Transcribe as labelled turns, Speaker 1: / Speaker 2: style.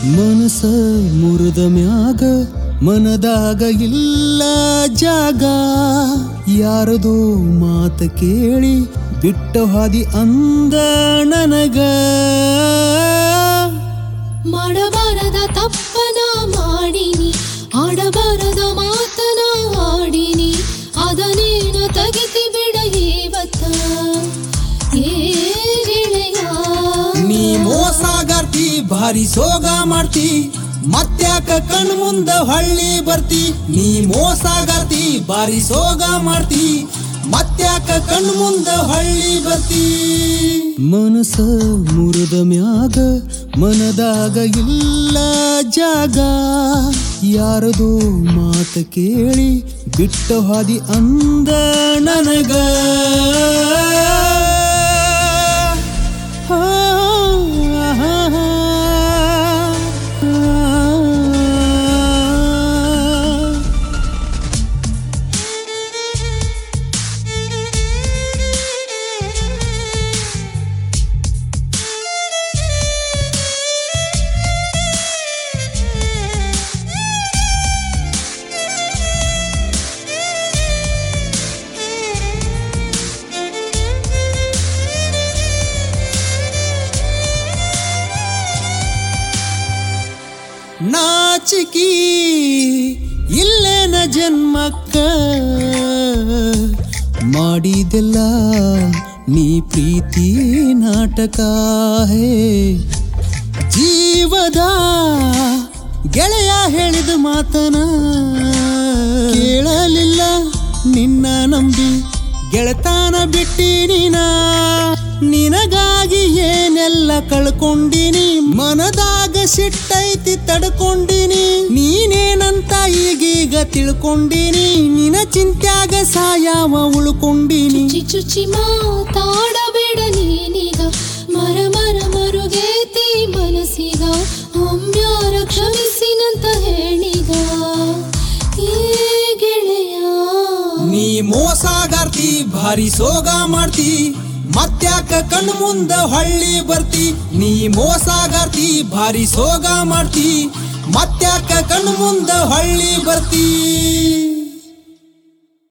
Speaker 1: ಮನಸ ಮುರಿದ ಮ್ಯಾಗ ಮನದಾಗ ಇಲ್ಲ ಜಾಗ ಯಾರದೋ ಮಾತ ಕೇಳಿ ಬಿಟ್ಟ ಹಾದಿ ಅಂದ ನನಗ
Speaker 2: ಮಾಡಬಾರದ ತಪ್ಪನ ಮಾಡಿನಿ ಆಡಬಾರದ ಮಾತನ ಆಡಿನಿ ಅದನೇನು ತೆಗಿತಿ ಬಿಡ ಇವತ್ತ ಏ ಗೆಳೆಯ
Speaker 1: ನೀ ಮೋಸಗಾರ್ತಿ ಭಾರಿ ಸೋಗ ಮಾಡ್ತಿ ಮತ್ತ್ಯಾಕ ಕಣ್ ಮುಂದ ಹಳ್ಳಿ ಬರ್ತಿ ನೀ ಮೋಸಗಾರ್ತಿ ಭಾರಿ ಸೋಗ ಮಾಡ್ತಿ ಮತ್ತ್ಯಾಕ ಕಣ್ ಮುಂದ ಹಳ್ಳಿ ಬರ್ತಿ ಮನಸ ಮುರಿದ ಮ್ಯಾಗ ಮನದಾಗ ಇಲ್ಲ ಜಾಗ ಯಾರದೋ ಮಾತ ಕೇಳಿ ಬಿಟ್ಟ ಹಾದಿ ಅಂದ ನನಗ ಆ, ಆ, ಆ. ನಾಚಿಕಿ ಇಲ್ಲೇನ ಜನ್ಮಕ್ಕ ಮಾಡಿದೆಲ್ಲ ನೀ ಪ್ರೀತಿ ನಾಟಕ ಹೇ ಜೀವದ ಗೆಳೆಯ ಹೇಳಿದ ಮಾತನ ಕೇಳಲಿಲ್ಲ ನಿನ್ನ ನಂಬಿ ಗೆಳತಾನ ಬಿಟ್ಟಿ ನೀನ ನಿನಗಾಗಿ ಏನೆಲ್ಲ ಕಳ್ಕೊಂಡಿನಿ ಮನದಾಗ ಸಿಟ್ಟೈತಿ ತಡ್ಕೊಂಡಿನಿ ನೀನೇನಂತ ಈಗೀಗ ತಿಳ್ಕೊಂಡಿನಿ ನಿನ ಚಿಂತ್ಯಾಗ ಸಾಯವ ಉಳ್ಕೊಂಡಿನಿ
Speaker 2: ಚುಚ್ಚಿ ಚುಚ್ಚಿ ಮಾತಾಡಬೇಡ ನೀನೀಗ ಮರ ಮರ ಮರುಗೇತಿ ಮನಸ್ಸಿಗ ಒಮ್ಮ್ಯಾರ ಕ್ಷಮಿಸಿನಂತ ಹೇಳಿಗ ಏ ಗೆಳೆಯ
Speaker 1: ನೀ ಮೋಸಗಾರ್ತಿ ಭಾರಿ ಸೋಗ ಮಾಡ್ತಿ ಮತ್ತ್ಯಾಕ ಕಣ್ ಮುಂದ ಹಳ್ಳಿ ಬರ್ತಿ ನೀ ಮೋಸಗಾರ್ತಿ ಭಾರಿ ಸೋಗ ಮಾಡ್ತಿ ಮತ್ತ್ಯಾಕ ಕಣ್ ಮುಂದ ಹಳ್ಳಿ ಬರ್ತಿ